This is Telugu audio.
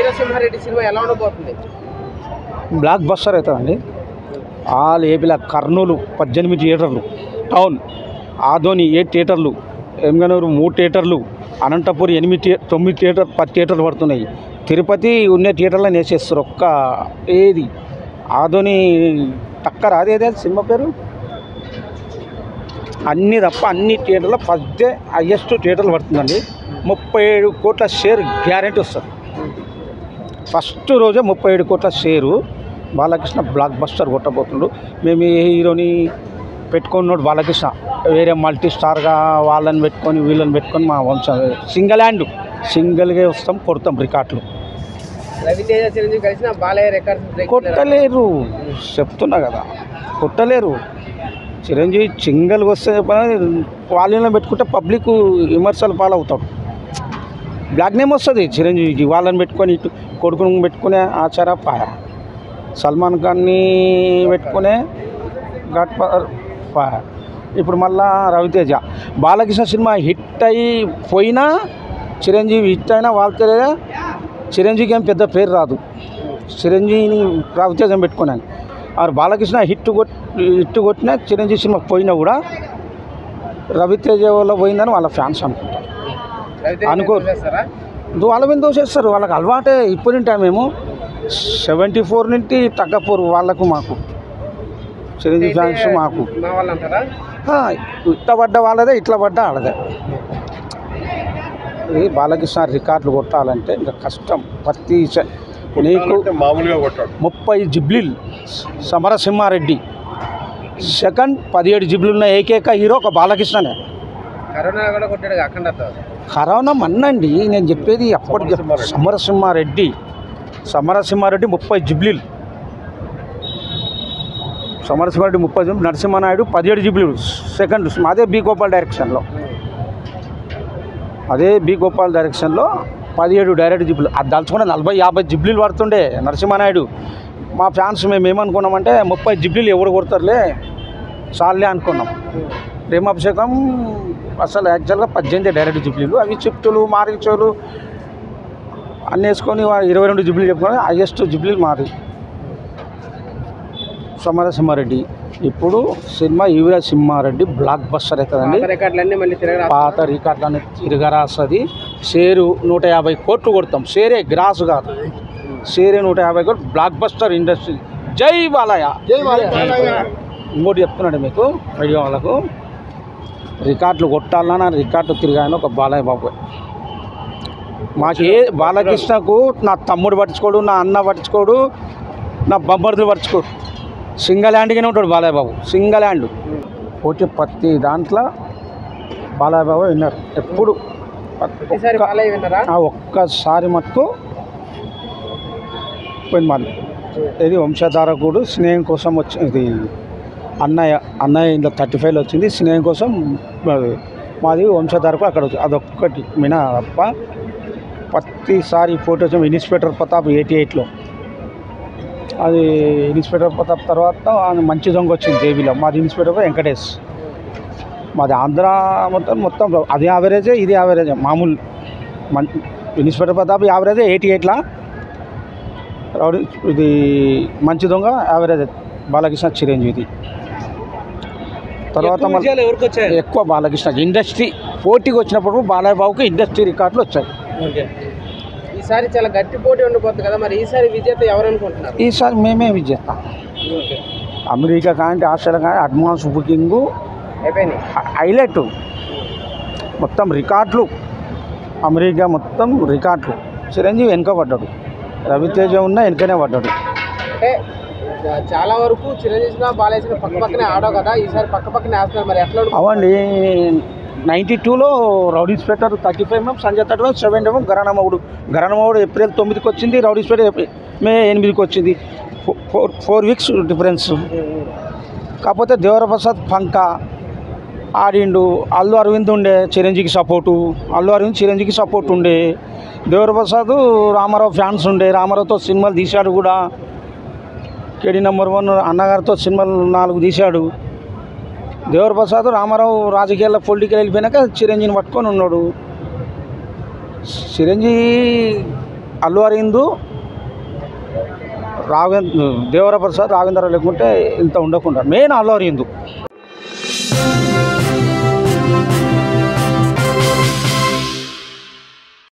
వీరసింహారెడ్డి సినిమా ఎలా ఉండబోతుంది బ్లాక్ బస్టర్ అవుతుందండి ఆల్ ఏపీల కర్నూలు పద్దెనిమిది థియేటర్లు టౌన్ ఆదోని ఏడు థియేటర్లు ఎంగనూరు మూడు థియేటర్లు అనంతపురం ఎనిమిది థియే తొమ్మిది థియేటర్ పది థియేటర్లు పడుతున్నాయి తిరుపతి ఉన్న థియేటర్లో వేసేస్తారు ఒక్క ఏది ఆదోని టక్కర అదేదే సినిమా పేరు అన్ని తప్ప అన్ని థియేటర్లో ఫస్ట్ డే హయ్యెస్ట్ థియేటర్లు పడుతుందండి ముప్పై ఏడు కోట్ల షేర్ గ్యారెంటీ వస్తుంది ఫస్ట్ రోజే ముప్పై ఏడు కోట్ల షేరు బాలకృష్ణ బ్లాక్ బస్టర్ కొట్టబోతుండు మేము ఈ హీరోని పెట్టుకున్నాడు బాలకృష్ణ వేరే మల్టీ స్టార్గా వాళ్ళని పెట్టుకొని వీళ్ళని పెట్టుకొని మా వంశం సింగిల్ హ్యాండ్ సింగిల్గా వస్తాం కొడతాం రికార్డులు రవితేజ చిరంజీవి కలిసిన బాలయ్య రికార్డ్స్ బ్రేక్ కొట్టలేరు చెప్తున్నా కదా కొట్టలేరు చిరంజీవి సింగిల్గా వస్తే వాళ్ళని పెట్టుకుంటే పబ్లిక్ విమర్శలు పాలవుతాడు బ్లాక్ నేమ్ వస్తుంది చిరంజీవికి వాళ్ళని పెట్టుకొని ఇటు కొడుకుని పెట్టుకునే ఆచార పాయ సల్మాన్ ఖాన్ని పెట్టుకునే ఘాట్ పాయ ఇప్పుడు మళ్ళా రవితేజ బాలకృష్ణ సినిమా హిట్ అయి పోయినా చిరంజీవి హిట్ అయినా వాళ్ళతో చిరంజీవికి ఏం పెద్ద పేరు రాదు చిరంజీవిని రవితేజం పెట్టుకున్నాను ఆ బాలకృష్ణ హిట్ కొట్ హిట్ కొట్టినా చిరంజీవి సినిమా పోయినా కూడా రవితేజ వల్ల పోయిందని వాళ్ళ ఫ్యాన్స్ అనుకుంటారు రవితేజ అనుకో- చూసేస్తారా? వాళ్ళ మీద దోషేస్తారు వాళ్ళకి అలవాటే ఇప్పుడు ఉంటాం మేము సెవెంటీ ఫోర్ నుండి తగ్గపోరు వాళ్ళకు మాకు చిరంజీవి ఫ్యాన్స్ మాకు మా వాళ్ళు అంటారా ఆ, ఇట్లా పడ్డ వాళ్ళదే ఇట్లా పడ్డ వాళ్ళదే ఇది బాలకృష్ణ రికార్డులు కొట్టాలంటే ఇంకా కష్టం ప్రతి స- నీకు మామూలుగా కొట్టాడు ముప్పై జిబ్లీలు సమరసింహారెడ్డి సెకండ్ పదిహేడు జిబ్లీలు ఉన్న ఏకైక హీరో ఒక బాలకృష్ణనే కరోనా కూడా కొట్టాడు అఖండతో కరోనా మన్నండి నేను చెప్పేది అప్పటి సమరసింహారెడ్డి సమరసింహారెడ్డి ముప్పై జిబ్లీలు సమరసింహారెడ్డి ముప్పై జిబ్లీలు నరసింహనాయుడు పదిహేడు జిబ్లీలు సెకండ్ అదే బి గోపాల్ డైరెక్షన్లో అదే బి గోపాల్ డైరెక్షన్లో పదిహేడు డైరెక్ట్ జిబ్లు అది దలుచుకుంటే నలభై యాభై జిబ్లీలు పడుతుండే నరసింహనాయుడు మా ఫ్యాన్స్ మేము ఏమనుకున్నామంటే ముప్పై జిబ్లీలు ఎవరు కొడతారులే చాలే అనుకున్నాం ప్రేమాభిషేకం అసలు యాక్చువల్గా పద్దెనిమిది డైరెక్ట్ జిబ్లీలు అవి చిప్టులు మారించోలు అన్నీ వేసుకొని వా- ఇరవై రెండు జిబ్లీలు చెప్పుకొని హైయెస్ట్ జిబ్లీలు మాది సమరసింహారెడ్డి ఇప్పుడు సినిమా ఈవీర సింహారెడ్డి బ్లాక్ బస్టర్ అవుతుందండి పాత రికార్డులన్నీ మళ్ళీ తిరగరా పాత రికార్డులను తిరగరాస్తుంది షేరు నూట యాభై కోట్లు కొడతాం షేరే గ్రాస్ కాదు షేరే నూట యాభై కోట్లు బ్లాక్ బస్టర్ ఇండస్ట్రీ జై బాలయ్య ఇంకోటి చెప్తున్నాడు మీకు మీడియా వాళ్ళకు రికార్డులు కొట్టాలన్నా నా రికార్డు తిరిగాయని ఒక బాలయ్య బాబు మాకు ఏ బాలకృష్ణకు నా తమ్ముడు పట్టించుకోడు నా అన్న పట్టించుకోడు నా బొమ్మర్దులు పట్టించుకోడు సింగల్ హ్యాండ్గానే ఉంటాడు బాలయ్య బాబు సింగల్ హ్యాండ్ పోతే ప్రతి దాంట్లో బాలయ్య బాబు విన్నారు ఎప్పుడు ఈసారి ఒక్క- బాలయ్య విన్నారా ఆ ఒక్కసారి మటుకు పోయింది మాది ఇది వంశధారకుడు స్నేహం కోసం వచ్చింది అన్నయ్య అన్నయ్య ఇంట్లో థర్టీ ఫైవ్లో వచ్చింది స్నేహం కోసం మాది మాది వంశధారకుడు అక్కడ వచ్చి అదొక్కటి మినా తప్ప ప్రతిసారి ఫోటోస్ ఇన్స్పెక్టర్ ప్రతాప్ ఎయిటీ ఎయిట్లో అది ఇన్స్పెక్టర్ ప్రతాప్ తర్వాత ఆయన మంచి దొంగ వచ్చింది దేవిలో మాది ఇన్స్పెక్టర్ వెంకటేష్ మాది ఆంధ్ర మొత్తం మొత్తం అది యావరేజే ఇది యావరేజే మామూలు మన్ ఇన్స్పెక్టర్ ప్రతాప్ యావరేజే ఎయిటీ ఎయిట్లా రౌడీ ఇది మంచి దొంగ యావరేజ్ బాలకృష్ణ చిరంజీవి తర్వాత మళ్ళీ ఎవరికి వచ్చాయి ఎక్కువ బాలకృష్ణ ఇండస్ట్రీ పోటీకి వచ్చినప్పుడు బాలయ్య బాబుకి ఇండస్ట్రీ రికార్డులు వచ్చాయి ఈసారి చాలా గట్టి పోటీ ఉండిపోతుంది కదా మరి ఈసారి విజేత ఎవరు అనుకుంటున్నారు ఈసారి మేమే విజేత అమెరికా కానీ ఆస్ట్రేలియా కానీ అడ్వాన్స్ బుకింగ్ అయిపోయినాయి హైలైట్ మొత్తం రికార్డులు అమెరికా మొత్తం రికార్డులు చిరంజీవి వెనుక పడ్డాడు రవితేజ ఉన్న వెనుకనే పడ్డాడు అంటే చాలా వరకు చిరంజీవి సినిమా బాలయ్య సినిమా పక్క పక్కనే ఆడవు కదా ఈసారి పక్క పక్కనే వేస్తున్నారు మరి ఎట్లా ఉండిపోతుంది? అవండి నైంటీ టూలో rowdy inspector thirty five mm Sanjay thirty five seven mm Gharana Mogudu Gharana Mogudu April తొమ్మిదికి వచ్చింది రౌడీ ఇన్స్పెక్టర్ ఏప్రిల్- మే ఎనిమిదికి వచ్చింది ఫో- ఫోర్ ఫోర్ వీక్స్ డిఫరెన్స్ కాకపోతే దేవరప్రసాద్ పంక ఆడిండు అల్లు అరవింద్ ఉండే చిరంజీవికి సపోర్టు అల్లు అరవింద్ చిరంజీవికి సపోర్ట్ ఉండే దేవరప్రసాద్ రామారావు ఫ్యాన్స్ ఉండే రామారావుతో సినిమాలు తీశాడు కూడా కేడీ నెంబర్ వన్ అన్నగారితో సినిమాలు నాలుగు తీశాడు దేవరప్రసాద్ రామారావు రాజకీయాల్లో పొలిటికల్ వెళ్ళిపోయినాక చిరంజీవిని పట్టుకొని ఉన్నాడు చిరంజీవి అల్లు అరవింద్ రాఘవేంద్ర దేవర ప్రసాద్ రాఘవేంద్ర లేకుంటే ఇంత ఉండకుండా మెయిన్ అల్లు అరవింద్